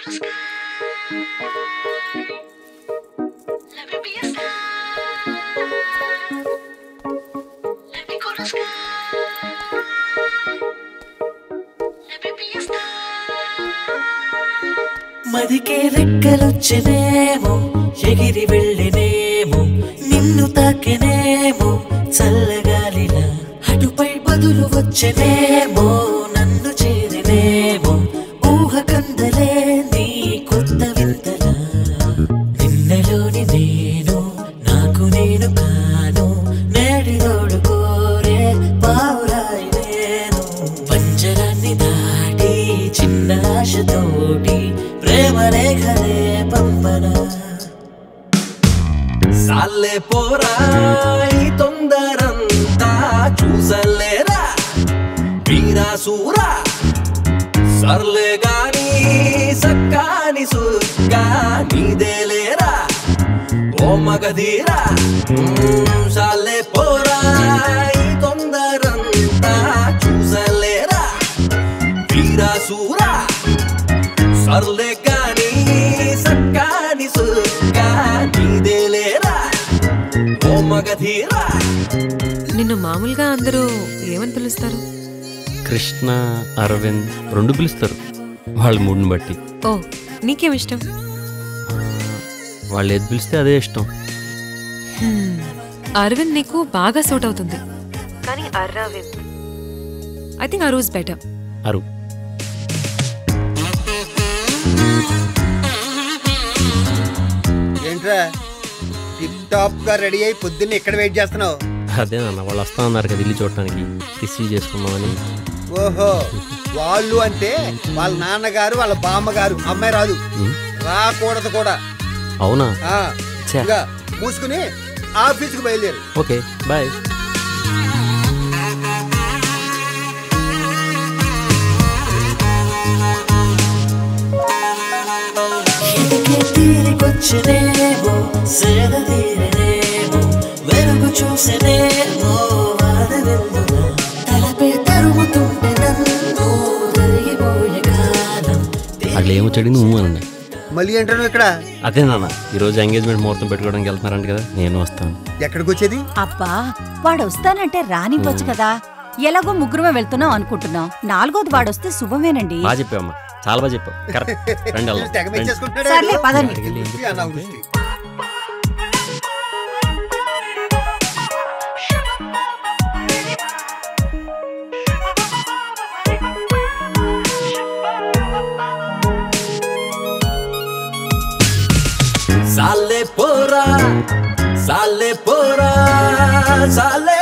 the sky. Let me be a star. Let me go to sky. Let me be a star. మదికే రెక్కలొచ్చినేమో ఎగిరి వెళ్ళినేమో నిన్ను తాకినేమో చల్లగాలిలా అటుపై బదులు వచ్చనేమో నన్ను చేరినేమో ఊహ కందలే నీ కొత్త వింతలా నిన్నలోని నేను నాకు నేను కాను నేడిలోడు కోరే పావురాయి నేను పంజరాన్ని దాటి చిన్న ఆశతోటి ప్రేమ రేఖలే పంపనా సాల్లే పోరా ఈ తొందరంతా చూసలేరా వీరాసూరా సర్లే గాని సక్కాని సుక్కా నీదేలేరా ఓ మగధీరా మ్మ్, సాల్లే పోరా ఈ తొందరంతా చూసలేరా వీరాసూరా సర్లే కాని సక్కాని సుక్కా నీదేలేరా ఓ మగధీరా నిన్ను మామూలుగా అందరూ ఏమని పిలుస్తారు కృష్ణ అరవింద్ రెండు పిలుస్తారు వాళ్ళ మూడుని బట్టి ఓ నీకేం ఇష్టం ఆ, వాళ్ళు ఏది పిలిస్తే అదే ఇష్టం హ్మ్, అరవింద్ నీకు బాగా సూట్ అవుతుంది కానీ అరవింద్ ఐ థింక్ అరూస్ బెటర్ అరు ఏంట్రా టిప్ టాప్ గా రెడీ అయి పొద్దున్న ఎక్కడ వెయిట్ చేస్తున్నావు అదే నాన్న వాళ్ళు వస్తా ఉన్నారు కదా ఇల్లు చూడటానికి రిసీవ్ చేసుకుందామని ఓహో వాళ్ళు అంటే వాళ్ళ నాన్నగారు వాళ్ళ బామ్మగారు అమ్మాయి రాదు ఉమ్, రాకూడదు కూడా అవునా ఆ, ఛే. ఇదిగా మూసుకుని ఆఫీస్కి బయలుదేరు ఓకే బాయ్ ఎదిగే తీరికొచ్చినేమో సేద తీరనేమో వెలుగు చూసినేమో వాన వెల్లున తలపై తరుముతుంటే నన్ను జరిగిపోయే కాలం అట్లా ఏమో చెడి నువ్వు అనండి మళ్ళీ ఏంటాను ఇక్కడ అదే నాన్న ఈరోజు ఎంగేజ్మెంట్ ముహూర్తం పెట్టుకోవడానికి వెళ్తున్నారంట కదా నేను వస్తాను ఎక్కడికి వచ్చేది అబ్బా వాడు వస్తానంటే రానివ్వచ్చు కదా ఎలాగో ముగ్గురమే వెళ్తున్నాం అనుకుంటున్నాం నాలుగోది వాడొస్తే శుభమేనండి బాగా చెప్పావమ్మా చాలా బాగా చెప్పావు కరెక్ట్ రండి వెళ్దాం. తెగ రండి. మెచ్చేసుకుంటున్నాడు సర్లే, వాడు. పదండి. వృష్టి, అనావృష్టి. సాలే పోరా సాలే పోరా సాలే